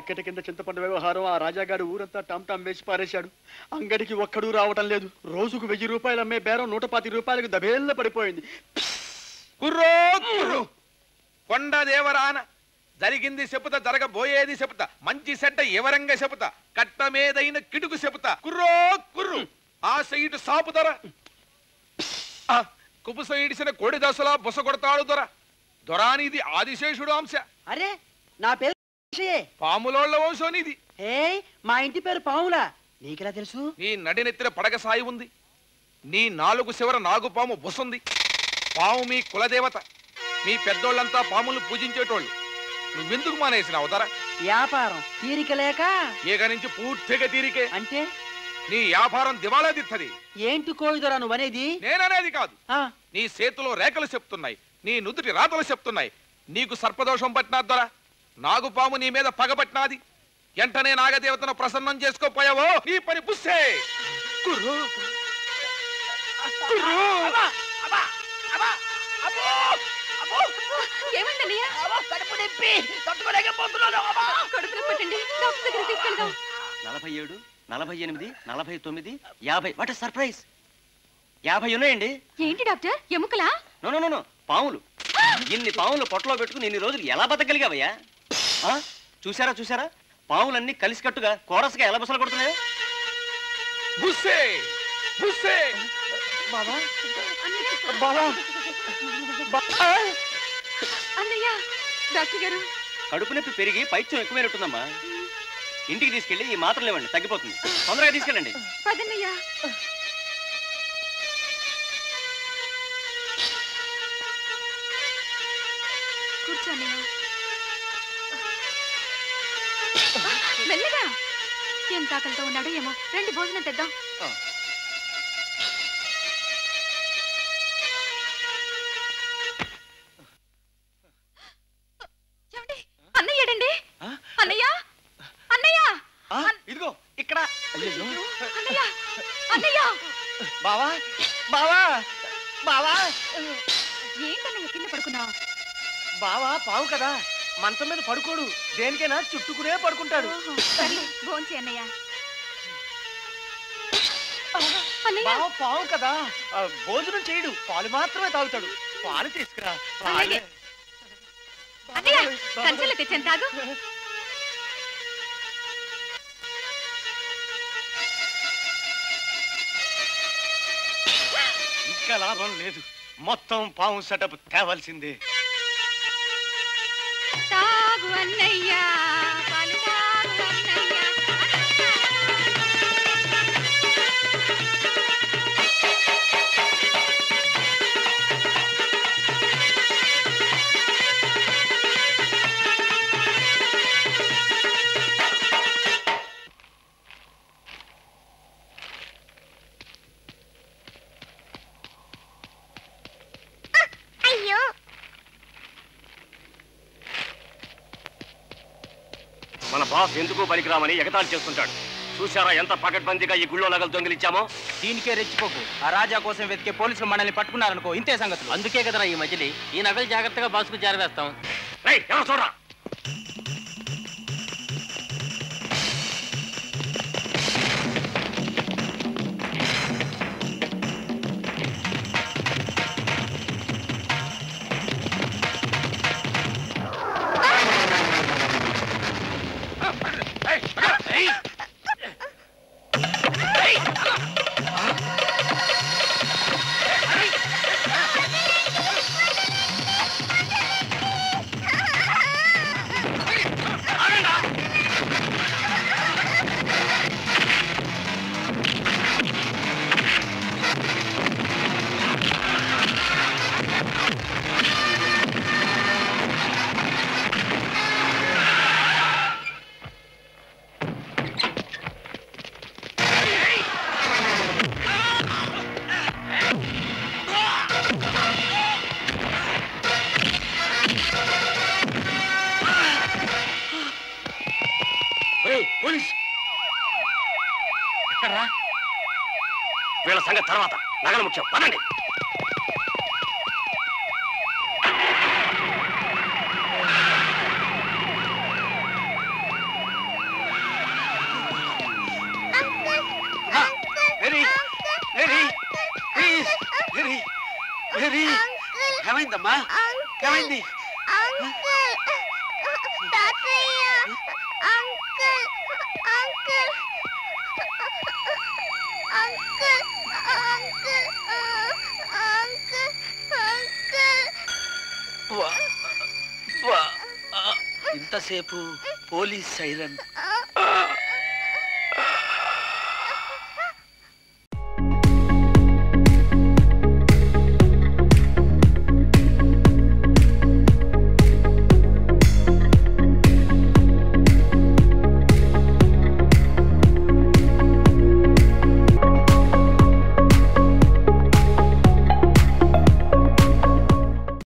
చెక్కటి కింద చింతపండు వ్యవహారం ఆ రాజాగాడు ఊరంతా టామ్ టామ్ వేసి పారేశాడు అంగడికి ఒక్కడూ రావటం లేదు రోజుకు వెయ్యి రూపాయలు అమ్మే బేరం నూట పాతి రూపాయలకు దబేళ్ళ పడిపోయింది కుర్రో కుర్రు కొండ దేవరాన జరిగింది చెబుతా జరగబోయేది చెబుతా మంచి సెడ్డ ఎవరంగా చెబుతా కట్ట మీదైన కిటుకు చెబుతా కుర్రో కుర్రు ఆ సైటు సాపు దొర ఆ, కుబుస ఇడిసిన కోడి దశలా బుస కొడతాడు దొర దొరానిది ఆదిశేషుడు అంశ అరే నా పేరు వంశీయే. పాములోళ్ల వంశం నీది ఏయ్ మా ఇంటి పేరు పావులా నీకెలా తెలుసు నీ నడినెత్తిన పడగ సాయి ఉంది నీ నాలుగు శివర నాగుపాము బుసుంది పాము మీ కులదేవత మీ పెద్దోళ్ళంతా పాములు పూజించేటోళ్ళు నువ్వెందుకు మానేసినావు దర వ్యాపారం తీరిక లేక ఏక నుంచి పూర్తిగా తీరికే అంటే నీ వ్యాపారం దివాలా దిత్తది ఏంటి కోయిదొరా నువ్వనేది నేననేది కాదు ఆ, నీ చేతిలో రేఖలు చెప్తున్నాయి నీ నుదుటి రాతలు చెప్తున్నాయి నీకు సర్పదోషం పట్టినా దొర నాగుపాము నీ మీద పగబట్టినాది వెంటనే నాగదేవతను ప్రసన్నం చేసుకోపోయావో నీ పని పుస్సే కుర్రు కుర్రు ఏమైందన్నయ్య కడుపు నొప్పి తట్టుకోలేకపోతున్నాను అమ్మా. కడుపు నొప్పి పెట్టండి డాక్టర్ దగ్గరికి తీసుకెళ్దాం నలభై ఏడు నలభై ఎనిమిది నలభై తొమ్మిది యాభై వాట్ సర్ప్రైజ్ యాభై ఉన్నాయండి ఏంటి డాక్టర్ ఎముకలా నో నో నో, నో పాములు ఇన్ని పాములు పొట్టలో పెట్టుకుని ఇన్ని రోజులు ఎలా బతకగలిగావయ్యా ఆ? చూసారా చూసారా పాములన్నీ కలిసికట్టుగా కోరసగా ఎలా బసలు కొడుతున్నాయో బుస్సే బుస్సే బాబా అన్నయ్య బాబా బా- అన్నయ్య డాక్టర్ గారు కడుపు నొప్పి పెరిగి పైత్యం ఎక్కువైనట్టుందమ్మా ఇంటికి తీసుకెళ్ళి ఈ మాత్రలు ఇవ్వండి తగ్గిపోతుంది తొందరగా తీసుకెళ్ళండి పదన్నయ్య కూర్చో అన్నయ్య మెల్లగా ఎంత ఆకలితో ఉన్నాడో ఏమో రెండు భోజనం తెద్దాం ఏమండి? అన్నయ్య ఏడండి ఆ? అన్నయ్య అన్నయ్య ఆ, ఇదిగో ఇక్కడ అన్నయ్య అన్నయ్య బావా బావా బావా ఏంటన్నయ్య కింద పడుకున్నావు బావా పావు కదా మంచం మీద పడుకోడు దేనికైనా చుట్టుకునే పడుకుంటాడు సరే భోంచి అన్నయ్య అన్నయ్య బావ పావు కదా ఆ, భోజనం చేయడు పాలు మాత్రమే తాగుతాడు పాలు తీసుకురా అలాగే. అన్నయ్య కంచెలు తెచ్చాను తాగు ఇంకా లాభం లేదు మొత్తం పాము సెటప్ తేవాల్సిందే తాగు అన్నయ్య పాలు తాగు అన్నయ్య మన బాస్ ఎందుకు పనికిరామని ఎగతాళి చేస్తుంటాడు చూసారా ఎంత పకడ్బందీగా ఈ గుళ్ళో నగలు దొంగిలించామో దీనికే రెచ్చిపోకు ఆ రాజా కోసం వెతికే పోలీసులు మనల్ని పట్టుకున్నారనుకో ఇంతే సంగతులు అందుకే కదరా ఈ మధ్యని ఈ నగలు జాగ్రత్తగా బాసుకు చేరవేస్తాం రేయ్, ఎవరు చూడరా ఒరేయ్, పోలీస్ ఎక్కడ్రా? వీళ్ళ సంగతి తర్వాత నగలు ముఖ్యం పదండి బేబీ ఏమైందమ్మా ఏమైంది వా, వా, ఆ, ఇంతసేపు పోలీస్ సైరన్